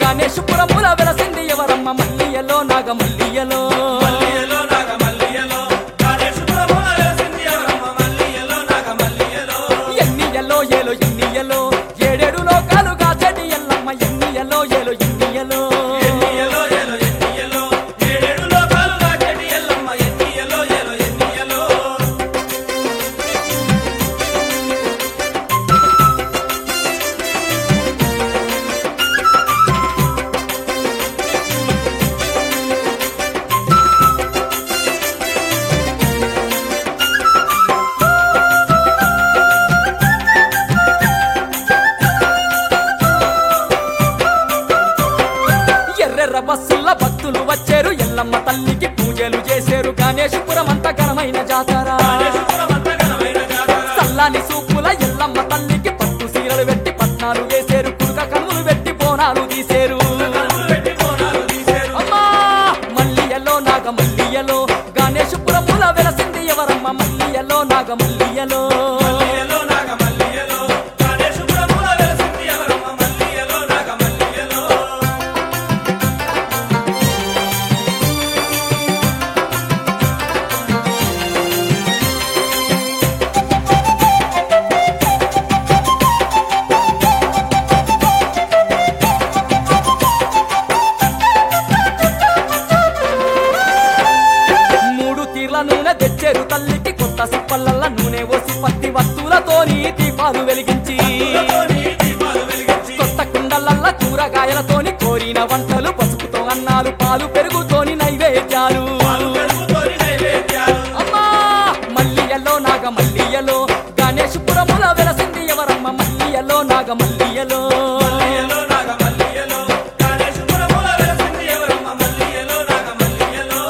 గణేశపురముల వెలసింది ఎవరమ్మ మల్లియలో నాగ మల్లియలో మల్లియలో నాగ మల్లియలో గణేశపురమున వెలసింది ఎవరమ్మ మల్లియలో నాగ మల్లియలో ఎన్నియలో ఏలో ఎన్నియలో ఏడేడు లోకాలుగా చెడి ఎల్లమ్మ ఎన్నియలో ఏలో ఎన్నియలో ఎన్నియలో ఎలో ఎన్నియలో ఏడేడు లోకాలు నాకెటి ఎల్లమ్మ ఎన్నియలో ఎలో ఎన్నియలో ఎర్రెర్ర బస్సుల భక్తులు వచ్చారు ఎల్లమ్మ తల్లికి పూజలు చేశారు గణేశపురం అంత ఘనమైన జాతర గణేశపురం అంత ఘనమైన జాతర చల్లాని సూపుల ఎల్లమ్మ తల్లికి పట్టు సీరలు పెట్టి పట్నాలు వేశారు కుడుక కన్నులు పెట్టి బోనాలు తీసేరు కన్నులు పెట్టి బోనాలు తీసేరు అమ్మా మల్లియలో నాగ మల్లియలో గణేశపురముల వెలసింది ఎవరమ్మ మల్లియలో నాగ మల్లియలో మల్లియలో నాగ మల్లియలో గణేశపురమున వెలసింది ఎవరమ్మ మల్లియలో నాగ మల్లియలో మూడు తీర్ల నూనె తెచ్చారు తల్లికి కొత్త సిప్పల్ల నూనె ఓసి పత్తి వస్తువులతోని దీపాలు వెలిగించి పూలతోని దీపాలు వెలిగించి కొత్త కుండలల్ల కూరగాయలతోని కోరిన వంటలు పసుపుతో అన్నాలు పాలు పెరుగుతోని నైవేద్యాలు పాలు పెరుగుతోని నైవేద్యాలు అమ్మా మల్లియలో నాగ మల్లియలో గణేశపురముల వెలసింది ఎవరమ్మ మల్లియలో నాగ మల్లియలో మల్లియలో నాగ మల్లియలో గణేశపురమున వెలసింది ఎవరమ్మ మల్లియలో నాగ మల్లియలో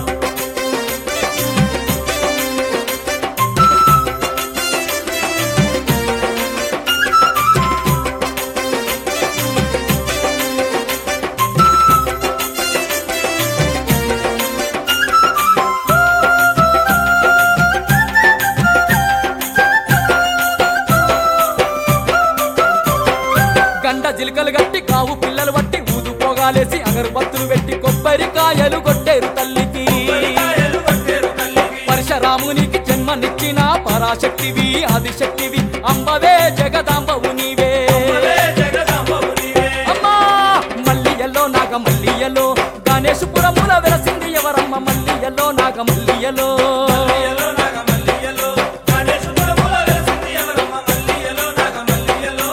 గండ జిలకలు గట్టి కావు పిల్లలు పట్టి ఊదు పోగాలేసి అగరుబత్తులు పెట్టి కొబ్బరికాయలు కొట్టేరు తల్లికి కాయలు పట్టేరు తల్లికి పరశురామునికి జన్మనిచ్చిన పరాశక్తివి ఆదిశక్తివి అంబవే జగదాంబవు నీవే అవే జగదంబవు నీవే అమ్మా మల్లియలో నాగ మల్లియలో గణేశపురముల వెలసింది ఎవరమ్మ మల్లియలో నాగ మల్లియలో మల్లియలో నాగ మల్లియలో గణేశపురమున వెలసింది ఎవరమ్మ మల్లియలో నాగ మల్లియలో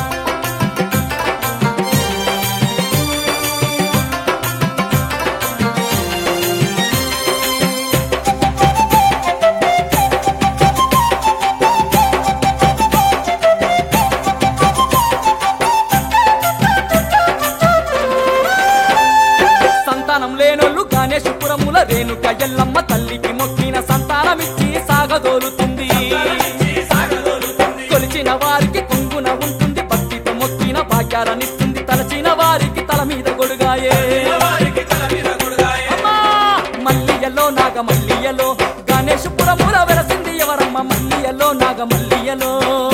సంతానం లేనోళ్ళు గణేశపురముల రేణుక ఎల్లమ్మ తల్లికి మొక్కిన సంతానమిచ్చి సాగదోలుతుంది తలమిచ్చి సాగదోలుతుంది కొలిచిన వారికి కొంగున ఉంటుంది భక్తితో మొక్కిన భాగ్యాలనిస్తుంది తలచిన వారికి తల మీద గొడుగాయే వారికి తల మీద కొడుగాయే అమ్మా! మల్లియలో నాగ మల్లియలో గణేశపురముల వెలసింది ఎవరమ్మ మల్లియలో నాగ మల్లియలో